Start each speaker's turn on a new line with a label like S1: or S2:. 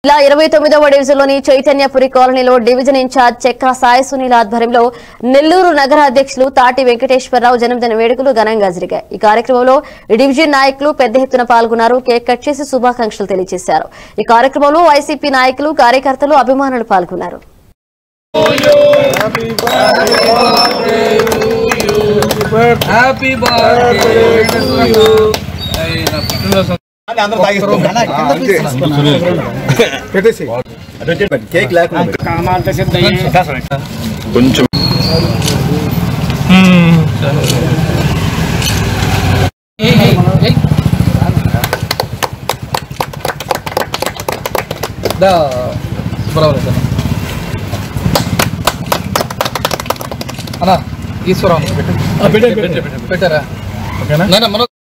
S1: ఇలా ఇరవై తొమ్మిదవ డివిజన్లోని చైతన్యపురి కాలనీలో డివిజన్ ఇన్ఛార్జ్ చెక్కా సాయి సునీల్ ఆధ్వర్యంలో నెల్లూరు నగర అధ్యక్షులు తాటి వెంకటేశ్వరరావు జన్మదిన వేడుకలు ఘనంగా జరిగాయి ఈ కార్యక్రమంలో డివిజన్ నాయకులు పెద్ద ఎత్తున పాల్గొన్నారు కేక్ కట్ చేసి శుభాకాంక్షలు తెలియజేశారు ఈ కార్యక్రమంలో వైసీపీ నాయకులు కార్యకర్తలు అభిమానులు పాల్గొన్నారు
S2: హ్యాపీ బర్త్డే టు యు నా పుట్టినరోజు
S3: కేక్ లేకుండా
S4: కొంచెం
S2: దా బరాబర్ సార్ అన్నా ఈశ్వరం పెట్టారా ఓకేనా మన